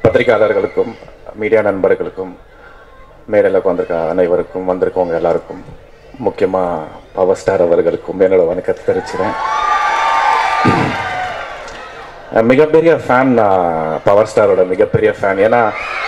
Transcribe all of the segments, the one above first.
பத்திரிகையாளர்களுக்கும் media நண்பர்களுக்கும் மேடையில் உட்காந்துருக்க அனைவருக்கும் வந்திருக்கவங்க எல்லாருக்கும் முக்கியமாக பவர் ஸ்டார் அவர்களுக்கும் என்னோட வணக்கத்தை தெரிவிச்சுறேன் மிகப்பெரிய ஃபேன் நான் பவர் ஸ்டாரோட மிகப்பெரிய ஃபேன் ஏன்னா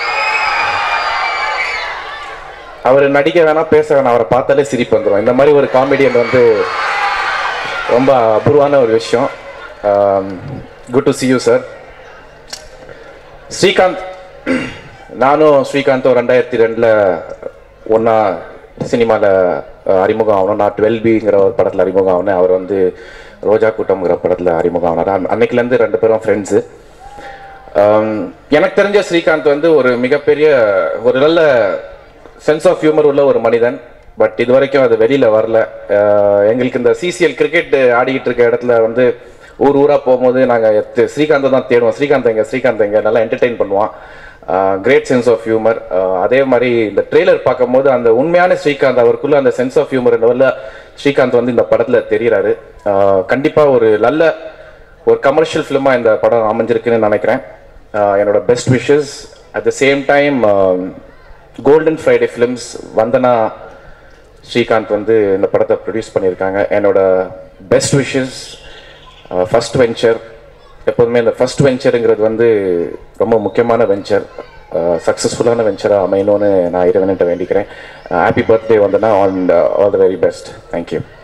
அவர் நடிக்க வேணாம் பேச வேணாம் அவரை பார்த்தாலே சிரிப்பு வந்துடும் இந்த மாதிரி ஒரு காமெடியன் வந்து ரொம்ப அபூர்வான ஒரு விஷயம் good to see you sir Srikanth நானும் ஸ்ரீகாந்தும் ரெண்டாயிரத்தி ரெண்டில் ஒன்றா சினிமாவில் அறிமுகம் ஆகணும் நான் டுவெல் பிங்கிற ஒரு படத்தில் அறிமுகம் ஆகினேன் அவர் வந்து ரோஜா கூட்டம்ங்கிற படத்தில் அறிமுகம் ஆனார் அன்- அன்னைக்குலேருந்து ரெண்டு பேரும் ஃப்ரெண்ட்ஸு எனக்கு தெரிஞ்ச ஸ்ரீகாந்த் வந்து ஒரு மிகப்பெரிய ஒரு நல்ல சென்ஸ் ஆஃப் ஹியூமர் உள்ள ஒரு மனிதன் பட் இது வரைக்கும் அது வெளியில் வரல அஹ் எங்களுக்கு இந்த சிசிஎல் கிரிக்கெட் ஆடிக்கிட்டு இருக்க இடத்துல வந்து ஊர் ஊராக போகும்போது நாங்கள் ஸ்ரீகாந்தை தான் தேடுவோம் ஸ்ரீகாந்த் எங்க ஸ்ரீகாந்த் எங்க நல்லா என்டர்டெயின் பண்ணுவான் கிரேட் சென்ஸ் ஆஃப் ஹியூமர் அதே மாதிரி இந்த ட்ரெய்லர் பார்க்கும்போது அந்த உண்மையான ஸ்ரீகாந்த் அவருக்குள்ள அந்த சென்ஸ் ஆஃப் ஹியூமர் லெவலில் ஸ்ரீகாந்த் வந்து இந்த படத்தில் தெரிகிறாரு கண்டிப்பாக ஒரு நல்ல ஒரு கமர்ஷியல் ஃபிலிமாக இந்த படம் அமைஞ்சிருக்குன்னு நினைக்கிறேன் ஆஹ் என்னோட best wishes at the same time golden Friday films Vandana Srikanth வந்து இந்த படத்தை ப்ரொடியூஸ் பண்ணியிருக்காங்க என்னோட பெஸ்ட் விஷஸ் ஃபர்ஸ்ட் வெஞ்சர் எப்போதுமே இந்த ஃபர்ஸ்ட் வெஞ்சருங்கிறது வந்து ரொம்ப முக்கியமான வெஞ்சர் சக்ஸஸ்ஃபுல்லான வெஞ்சராக அமையணும்னு நான் இறைவன்கிட்ட வேண்டிக்கிறேன் happy birthday Vandana and all the very best thank you